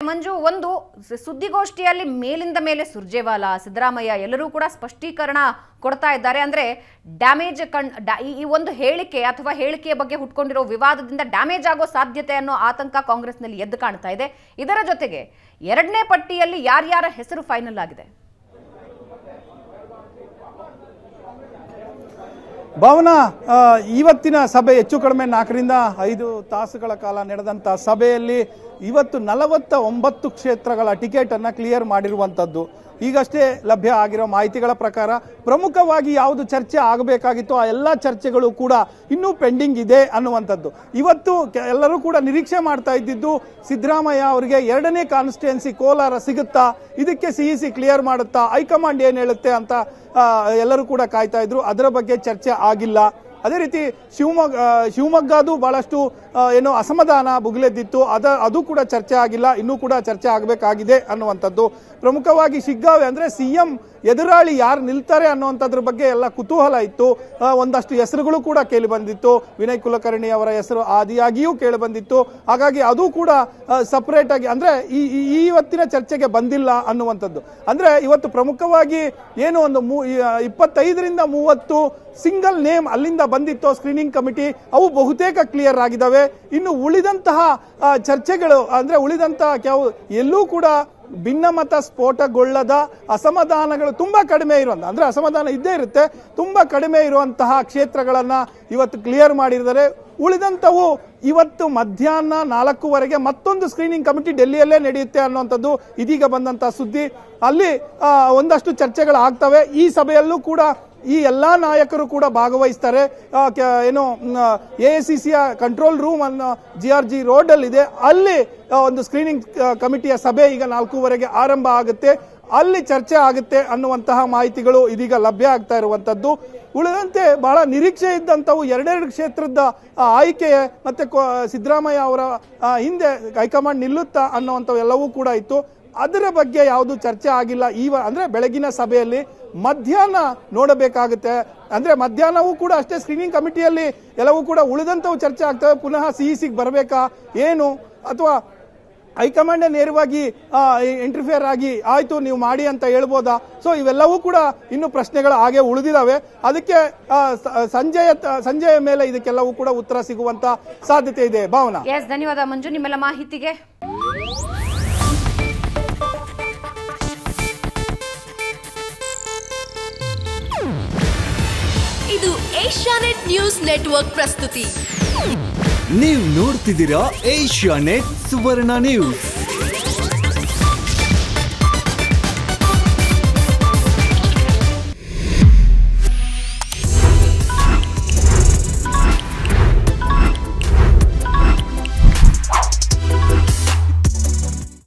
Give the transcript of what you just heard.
ಮಂಜು ಒಂದು ಸ- ಸುದ್ದಿಗೋಷ್ಠಿಯಲ್ಲಿ ಮೇಲಿಂದ ಮೇಲೆ ಸುರ್ಜೇವಾಲಾ ಸಿದ್ದರಾಮಯ್ಯ ಎಲ್ಲರೂ ಕೂಡ ಸ್ಪಷ್ಟೀಕರಣ ಕೊಡ್ತಾ ಇದ್ದಾರೆ ಅಂದ್ರೆ ಡ್ಯಾಮೇಜ್ ಕಣ್ ಡ್ಯಾ- ಈ- ಈ ಒಂದು ಹೇಳಿಕೆ ಅಥವಾ ಹೇಳಿಕೆಯ ಬಗ್ಗೆ ಹುಟ್ಕೊಂಡಿರೋ ವಿವಾದದಿಂದ ಡ್ಯಾಮೇಜ್ ಆಗೋ ಸಾಧ್ಯತೆ ಅನ್ನೋ ಆತಂಕ ಕಾಂಗ್ರೆಸ್ನಲ್ಲಿ ಎದ್ದು ಕಾಣ್ತಾ ಇದೆ ಇದರ ಜೊತೆಗೆ ಎರಡನೇ ಪಟ್ಟಿಯಲ್ಲಿ ಯಾರ್ಯಾರ ಹೆಸರು ಫೈನಲ್ ಆಗಿದೆ ಭಾವನಾ ಆ, ಇವತ್ತಿನ ಸಭೆ ಹೆಚ್ಚು ಕಡಿಮೆ ನಾಲ್ಕರಿಂದ ಐದು ತಾಸುಗಳ ಕಾಲ ನಡೆದಂಥ ಸಭೆಯಲ್ಲಿ ಇವತ್ತು ನಲವತ್ತ ಒಂಬತ್ತು ಕ್ಷೇತ್ರಗಳ ಟಿಕೆಟ್ ಅನ್ನ ಕ್ಲಿಯರ್ ಮಾಡಿರುವಂಥದ್ದು ಈಗಷ್ಟೇ ಲಭ್ಯ ಆಗಿರೋ ಮಾಹಿತಿಗಳ ಪ್ರಕಾರ ಪ್ರಮುಖವಾಗಿ ಯಾವುದು ಚರ್ಚೆ ಆಗಬೇಕಾಗಿತ್ತು ಆ ಎಲ್ಲ ಚರ್ಚೆಗಳು ಕೂಡ ಇನ್ನೂ ಪೆಂಡಿಂಗ್ ಇದೆ ಅನ್ನುವಂಥದ್ದು ಇವತ್ತು ಕೆ- ಎಲ್ಲರೂ ಕೂಡ ನಿರೀಕ್ಷೆ ಮಾಡ್ತಾ ಇದ್ದಿದ್ದು ಸಿದ್ದರಾಮಯ್ಯ ಅವರಿಗೆ ಎರಡನೇ ಕಾನ್ಸ್ಟಿಟ್ಯೂನ್ಸಿ ಕೋಲಾರ ಸಿಗುತ್ತಾ ಇದಕ್ಕೆ ಸಿಇಸಿ ಕ್ಲಿಯರ್ ಮಾಡುತ್ತಾ ಹೈಕಮಾಂಡ್ ಏನು ಹೇಳುತ್ತೆ ಅಂತ ಆ, ಎಲ್ಲರೂ ಕೂಡ ಕಾಯ್ತಾ ಇದ್ರು ಅದರ ಬಗ್ಗೆ ಚರ್ಚೆ ಆಗಿಲ್ಲ ಅದೇ ರೀತಿ ಶಿವಮೊಗ್ಗ ಆ, ಶಿವಮೊಗ್ಗದು ಬಹಳಷ್ಟು ಆ, ಏನೋ ಅಸಮಾಧಾನ ಭುಗಿಲೆದ್ದಿತ್ತು ಅದ ಅದು ಕೂಡ ಚರ್ಚೆ ಆಗಿಲ್ಲ ಇನ್ನೂ ಕೂಡ ಚರ್ಚೆ ಆಗಬೇಕಾಗಿದೆ ಅನ್ನುವಂಥದ್ದು ಪ್ರಮುಖವಾಗಿ ಶಿಗ್ಗಾವಿ ಅಂದ್ರೆ ಸಿಎಂ ಎದುರಾಳಿ ಯಾರು ನಿಲ್ತಾರೆ ಅನ್ನುವಂಥದ್ರ ಬಗ್ಗೆ ಎಲ್ಲ ಕುತೂಹಲ ಇತ್ತು ಆ, ಒಂದಷ್ಟು ಹೆಸರುಗಳು ಕೂಡ ಕೇಳಿ ಬಂದಿತ್ತು ವಿನಯ್ ಕುಲಕರ್ಣಿ ಅವರ ಹೆಸರು ಆದಿಯಾಗಿಯೂ ಕೇಳಿ ಬಂದಿತ್ತು ಹಾಗಾಗಿ ಅದು ಕೂಡ ಸಪರೇಟ್ ಆಗಿ ಅಂದ್ರೆ ಈ ಈ- ಈ ಇವತ್ತಿನ ಚರ್ಚೆಗೆ ಬಂದಿಲ್ಲ ಅನ್ನುವಂಥದ್ದು ಅಂದ್ರೆ ಇವತ್ತು ಪ್ರಮುಖವಾಗಿ ಏನು ಒಂದು ಮೂ- ಈ, ಆ, ಇಪ್ಪತ್ತೈದರಿಂದ ಮೂವತ್ತು ಸಿಂಗಲ್ ನೇಮ್ ಅಲ್ಲಿಂದ ಬಂದಿತ್ತು ಸ್ಕ್ರೀನಿಂಗ್ ಕಮಿಟಿ ಅವು ಬಹುತೇಕ ಕ್ಲಿಯರ್ ಆಗಿದ್ದಾವೆ ಇನ್ನು ಉಳಿದಂತಹ ಆ, ಚರ್ಚೆಗಳು ಅಂದ್ರೆ ಉಳಿದಂತಹ ಕೆಲವು ಎಲ್ಲೂ ಕೂಡ ಭಿನ್ನಮತ ಸ್ಫೋಟಗೊಳ್ಳದ ಅಸಮಾಧಾನಗಳು ತುಂಬಾ ಕಡಿಮೆ ಇರುವಂತ ಅಂದ್ರೆ ಅಸಮಾಧಾನ ಇದ್ದೇ ಇರುತ್ತೆ ತುಂಬಾ ಕಡಿಮೆ ಇರುವಂತಹ ಕ್ಷೇತ್ರಗಳನ್ನ ಇವತ್ತು ಕ್ಲಿಯರ್ ಮಾಡಿದ್ದಾರೆ ಉಳಿದಂತವು ಇವತ್ತು ಮಧ್ಯಾಹ್ನ ನಾಲ್ಕೂವರೆಗೆ ಮತ್ತೊಂದು ಸ್ಕ್ರೀನಿಂಗ್ ಕಮಿಟಿ ಡೆಲ್ಲಿಯಲ್ಲೇ ನಡೆಯುತ್ತೆ ಅನ್ನುವಂಥದ್ದು ಇದೀಗ ಬಂದಂತಹ ಸುದ್ದಿ ಅಲ್ಲಿ ಆ, ಒಂದಷ್ಟು ಚರ್ಚೆಗಳು ಆಗ್ತವೆ ಈ ಸಭೆಯಲ್ಲೂ ಕೂಡ ಈ ಎಲ್ಲಾ ನಾಯಕರು ಕೂಡ ಭಾಗವಹಿಸ್ತಾರೆ ಆ, ಕೆ- ಏನು ಎ ಸಿ ಸಿಯ ಕಂಟ್ರೋಲ್ ರೂಮ್ ಅನ್ನು ಜಿ ಆರ್ ಜಿ ರೋಡ್ ಅಲ್ಲಿ ಇದೆ ಅಲ್ಲಿ ಆ, ಒಂದು ಸ್ಕ್ರೀನಿಂಗ್ ಕಮಿಟಿಯ ಸಭೆ ಈಗ ನಾಲ್ಕೂವರೆಗೆ ಆರಂಭ ಆಗುತ್ತೆ ಅಲ್ಲಿ ಚರ್ಚೆ ಆಗುತ್ತೆ ಅನ್ನುವಂತಹ ಮಾಹಿತಿಗಳು ಇದೀಗ ಲಭ್ಯ ಆಗ್ತಾ ಇರುವಂತದ್ದು ಉಳಿದಂತೆ ಬಹಳ ನಿರೀಕ್ಷೆ ಇದ್ದಂಥವು ಎರಡೆರಡು ಕ್ಷೇತ್ರದ ಆ, ಆಯ್ಕೆ ಮತ್ತೆ ಕೊ- ಸಿದ್ದರಾಮಯ್ಯ ಅವರ ಆ, ಹಿಂದೆ ಹೈಕಮಾಂಡ್ ನಿಲ್ಲುತ್ತಾ ಅನ್ನುವಂಥವು ಎಲ್ಲವೂ ಕೂಡ ಇತ್ತು ಅದರ ಬಗ್ಗೆ ಯಾವುದು ಚರ್ಚೆ ಆಗಿಲ್ಲ ಈವ ಅಂದ್ರೆ ಬೆಳಗಿನ ಸಭೆಯಲ್ಲಿ ಮಧ್ಯಾಹ್ನ ನೋಡಬೇಕಾಗುತ್ತೆ ಅಂದ್ರೆ ಮಧ್ಯಾಹ್ನವೂ ಕೂಡ ಅಷ್ಟೇ ಸ್ಕ್ರೀನಿಂಗ್ ಕಮಿಟಿಯಲ್ಲಿ ಎಲ್ಲವೂ ಕೂಡ ಉಳಿದಂತವು ಚರ್ಚೆ ಆಗ್ತವೆ ಪುನಃ ಸಿಇಸಿಗೆ ಬರಬೇಕಾ ಏನು ಅಥವಾ ಹೈಕಮಾಂಡ್ ನೇರವಾಗಿ ಇಂಟರ್ಫಿಯರ್ ಆಗಿ ಆಯ್ತು ನೀವು ಮಾಡಿ ಅಂತ ಹೇಳ್ಬೋದಾ ಸೊ ಇವೆಲ್ಲವೂ ಕೂಡ ಇನ್ನು ಪ್ರಶ್ನೆಗಳು ಹಾಗೆ ಉಳಿದಿದಾವೆ ಅದಕ್ಕೆ ಆ, ಸ- ಸಂಜೆಯ ತ- ಸಂಜೆಯ ಮೇಲೆ ಇದಕ್ಕೆಲ್ಲವೂ ಕೂಡ ಉತ್ತರ ಸಿಗುವಂತ ಸಾಧ್ಯತೆ ಇದೆ ಭಾವನಾ ಎಸ್ ಧನ್ಯವಾದ ಮಂಜು ನಿಮ್ಮೆಲ್ಲ ಮಾಹಿತಿಗೆ ಇದು ಏಷ್ಯಾನೆಟ್ ನ್ಯೂಸ್ ನೆಟ್ವರ್ಕ್ ಪ್ರಸ್ತುತಿ ನೀವು ನೋಡ್ತಿದ್ದೀರಾ ಏಷ್ಯಾ ನೆಟ್ ಸುವರ್ಣ ನ್ಯೂಸ್